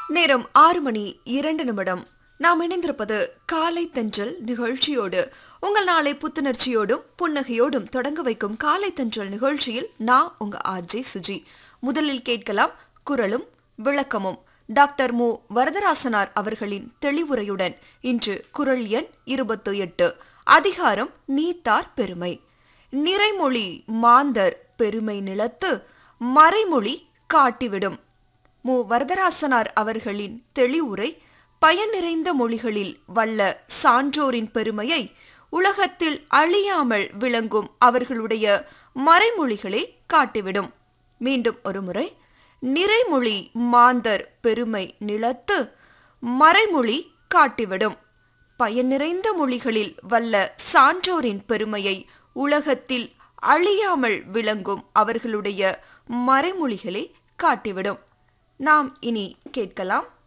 நேரம் ஆறு மணி இரண்டு நிமிடம் நாம் இணைந்திருப்பது காலை தென்றல் நிகழ்ச்சியோடு உங்கள் நாளை புத்துணர்ச்சியோடும் புன்னகையோடும் தொடங்க வைக்கும் காலை தென்றல் நிகழ்ச்சியில் நான் உங்க ஆர்ஜே சுஜி முதலில் கேட்கலாம் குரலும் விளக்கமும் டாக்டர் மு வரதராசனார் அவர்களின் தெளிவுரையுடன் இன்று குரல் எண் இருபத்து எட்டு அதிகாரம் நீத்தார் பெருமை நிறைமொழி மாந்தர் பெருமை நிலத்து மறைமொழி காட்டிவிடும் மு வரதராசனார் அவர்களின் தெளிவுரை பயன் நிறைந்த மொழிகளில் வல்ல சான்றோரின் பெருமையை உலகத்தில் அழியாமல் விளங்கும் அவர்களுடைய மறைமொழிகளை காட்டிவிடும் மீண்டும் ஒருமுறை நிறைமொழி மாந்தர் பெருமை நிலத்து மறைமொழி காட்டிவிடும் பயன் நிறைந்த மொழிகளில் வல்ல சான்றோரின் பெருமையை உலகத்தில் அழியாமல் விளங்கும் அவர்களுடைய மறைமொழிகளை காட்டிவிடும் நாம் இனி கேட்கலாம்